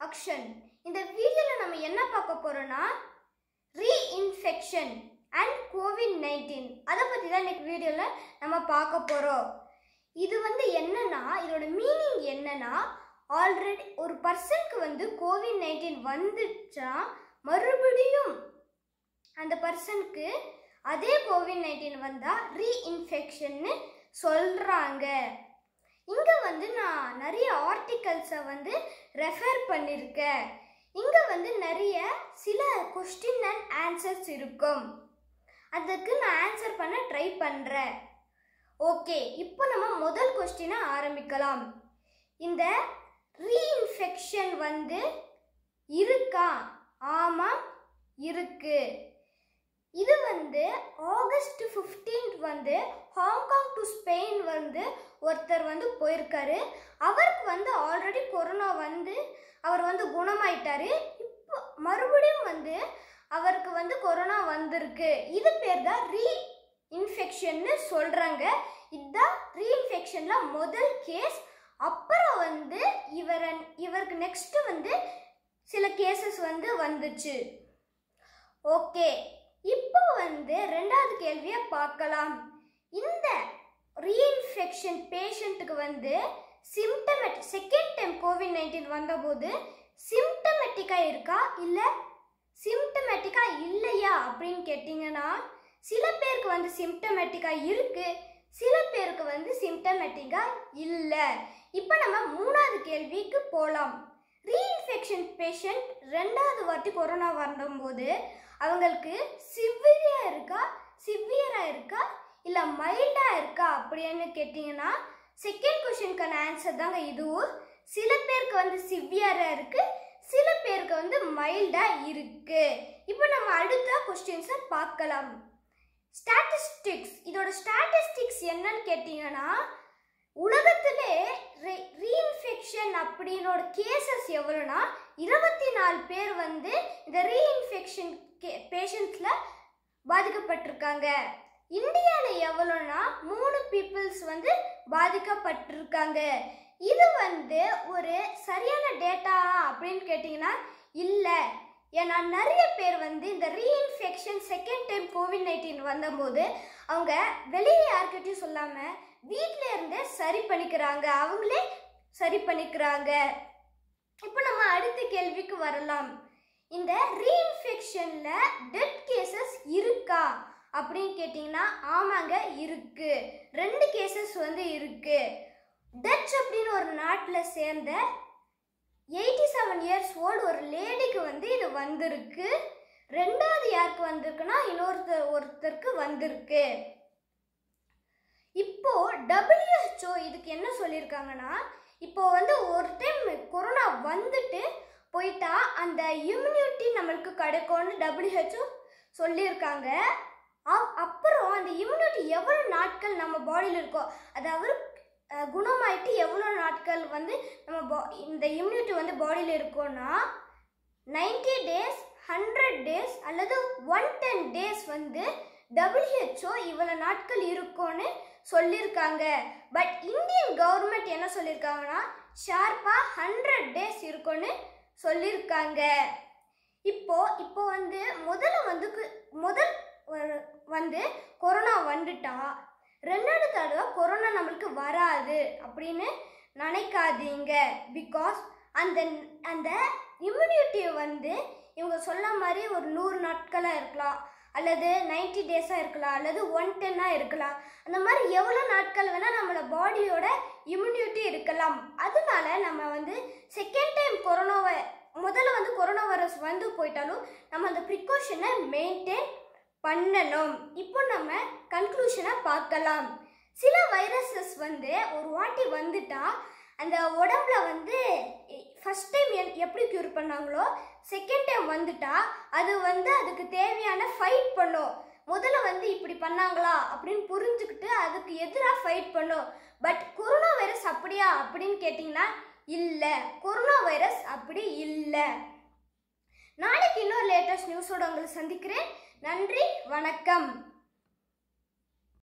action இந்த வீடியோவில் நம்ம என்ன பார்க்க போறோம்னா ரீஇன்ஃபெக்ஷன் அண்ட் கோவிட் நைன்டீன் அதை பற்றி தான் இன்னைக்கு வீடியோவில் நம்ம பார்க்க போகிறோம் இது வந்து என்னன்னா இதோட மீனிங் என்னன்னா ஆல்ரெடி ஒரு பர்சனுக்கு வந்து கோவிட் நைன்டீன் வந்துச்சா மறுபடியும் அந்த பர்சனுக்கு அதே கோவிட் நைன்டீன் வந்தால் ரீஇன்ஃபெக்ஷன்னு சொல்கிறாங்க இங்கே வந்து நான் நிறைய ஆர்டிகல்ஸை வந்து ரெஃபர் பண்ணியிருக்கேன் இங்கே வந்து நிறைய சில கொஸ்டின் அண்ட் ஆன்சர்ஸ் இருக்கும் அதுக்கு நான் ஆன்சர் பண்ண ட்ரை பண்ணுறேன் ஓகே இப்போ நம்ம முதல் கொஸ்டினை ஆரம்பிக்கலாம் இந்த ரீஇன்ஃபெக்ஷன் வந்து இருக்கா ஆமாம் இருக்கு இது வந்து ஆகஸ்ட் 15th வந்து ஹாங்காங் டு ஸ்பெயின் வந்து ஒருத்தர் வந்து போயிருக்காரு அவருக்கு வந்து ஆல்ரெடி கொரோனா வந்து அவர் வந்து குணமாயிட்டாரு இப்போ மறுபடியும் வந்து அவருக்கு வந்து கொரோனா வந்திருக்கு இது பேர் தான் ரீ இன்ஃபெக்ஷன்னு சொல்கிறாங்க இதுதான் ரீஇன்ஃபெக்ஷனில் முதல் கேஸ் அப்புறம் வந்து இவரை இவருக்கு நெக்ஸ்ட்டு வந்து சில கேசஸ் வந்து வந்துச்சு ஓகே இப்போ வந்து ரெண்டாவது கேள்வியை பார்க்கலாம் இந்த ரீஇன்ஃபெக்ஷன் பேஷண்ட்டுக்கு வந்து symptomatic second time COVID nineteen வந்தபோது சிம்டமெட்டிக்காக இருக்கா இல்லை சிம்டமேட்டிக்காக இல்லையா அப்படின்னு கேட்டிங்கன்னா சில பேருக்கு வந்து சிம்டமேட்டிக்காக இருக்கு சில பேருக்கு வந்து சிம்டமேட்டிக்காக இல்லை இப்போ நம்ம மூணாவது கேள்விக்கு போகலாம் ரீஇன்ஃபெக்ஷன் பேஷண்ட் ரெண்டாவது வாட்டி கொரோனா வரும்போது அவங்களுக்கு சிவியராக இருக்கா சிவியராக இருக்கா இல்லை மைல்டாக இருக்கா அப்படின்னு கேட்டிங்கன்னா செகண்ட் கொஷனுக்கான ஆன்சர் தாங்க இதுவும் சில பேருக்கு வந்து சிவியராக இருக்கு சில பேருக்கு வந்து மைல்டாக இருக்கு இப்போ நம்ம அடுத்த கொஸ்டின்ஸை பார்க்கலாம் ஸ்டாட்டிஸ்டிக்ஸ் இதோட ஸ்டாட்டிஸ்டிக்ஸ் என்னன்னு கேட்டிங்கன்னா உலகத்திலே ரீஇன்ஃபெக்ஷன் அப்படின்னோட கேசஸ் எவ்வளோனா இருபத்தி நாலு பேர் வந்து இந்த ரீஇன்ஃபெக்ஷன் கே பேஷண்ட்ஸில் பாதிக்கப்பட்டிருக்காங்க இந்தியாவில் எவ்வளோனா மூணு பீப்புள்ஸ் வந்து பாதிக்கப்பட்டிருக்காங்க இது வந்து ஒரு சரியான டேட்டா அப்படின்னு கேட்டிங்கன்னா இல்லை ஏன்னா நிறைய பேர் வந்து இந்த reinfection second time COVID nineteen வந்தபோது அவங்க வெளியே யார்கிட்டயும் சொல்லாமல் வீட்டில் இருந்தே சரி பண்ணிக்கிறாங்க அவங்களே சரி பண்ணிக்கிறாங்க இப்போ நம்ம அடுத்த கேள்விக்கு வரலாம் இந்த ரீஇன்ஃபெக்ஷனில் டெத் கேசஸ் இருக்கா அப்படின்னு கேட்டிங்கன்னா ஆமாங்க இருக்கு ரெண்டு கேசஸ் வந்து இருக்கு டச் அப்படின்னு ஒரு நாட்டில் சேர்ந்த எயிட்டி செவன் இயர்ஸ் ஓல்டு ஒரு லேடிக்கு வந்து இது வந்திருக்கு ரெண்டாவது யாருக்கு வந்திருக்குன்னா இன்னொருத்தர் ஒருத்தருக்கு வந்திருக்கு இப்போ டபிள்யூஹெச்ஓ இதுக்கு என்ன சொல்லியிருக்காங்கன்னா இப்போ வந்து ஒரு டைம் கொரோனா வந்துட்டு போயிட்டா அந்த இம்யூனிட்டி நம்மளுக்கு கிடைக்கும்னு டபிள்யூஹெச்ஓ சொல்லியிருக்காங்க அப்- அப்புறம் அந்த இம்யூனிட்டி எவ்வளோ நாட்கள் நம்ம பாடியில் இருக்கோ அதாவது அஹ், குணமாயிட்டு எவ்வளோ நாட்கள் வந்து நம்ம பா இந்த இம்யூனிட்டி வந்து பாடியில் இருக்கோன்னா 90 டேஸ் ஹண்ட்ரட் டேஸ் அல்லது ஒன் டென் டேஸ் வந்து WHO இவ்வளோ நாட்கள் இருக்கும்னு சொல்லியிருக்காங்க பட் இந்தியன் கவர்மெண்ட் என்ன சொல்லியிருக்காங்கன்னா ஷார்ப்பாக ஹண்ட்ரட் டேஸ் இருக்கும்னு சொல்லியிருக்காங்க இப்போ இப்போ வந்து முதல்ல வந்து கு- முதல் வ- வந்து கொரோனா வந்துட்டா ரெண்டாவது தடவை கொரோனா நம்மளுக்கு வராது அப்படின்னு நினைக்காதீங்க பிகாஸ் அந்த அந்த இம்யூனிட்டி வந்து இவங்க சொல்ல மாதிரி ஒரு நூறு நாட்களாக இருக்கலாம் அல்லது 90 டேஸாக இருக்கலாம் அல்லது ஒன் டென்னாக இருக்கலாம் அந்த மாதிரி எவ்வளோ நாட்கள் வேணால் நம்மளோட பாடியோட இம்யூனிட்டி இருக்கலாம் அதனால நம்ம வந்து செகண்ட் டைம் கொரோனாவை முதல்ல வந்து கொரோனா வைரஸ் வந்து போயிட்டாலும் நம்ம அந்த ப்ரிகாஷனை மெயின்டைன் பண்ணணும் இப்போ நம்ம கன்க்ளூஷனை பார்க்கலாம் சில வைரஸஸ் வந்து ஒரு வாட்டி வந்துட்டா அந்த உடம்புல வந்து ஃபஸ்ட் டைம் எப்படி க்யூர் பண்ணாங்களோ செகண்ட் டைம் வந்துட்டா அது வந்து அதுக்கு தேவையான ஃபைட் பண்ணும் முதல்ல வந்து இப்படி பண்ணாங்களா அப்படின்னு புரிஞ்சுக்கிட்டு அதுக்கு எதிராக ஃபைட் பண்ணும் பட் கொரோனா வைரஸ் அப்படியா அப்படின்னு கேட்டிங்கன்னா இல்லை கொரோனா வைரஸ் அப்படி இல்லை நாளைக்கு இன்னொரு லேட்டஸ்ட் நியூஸோட உங்களை சந்திக்கிறேன் நன்றி வணக்கம்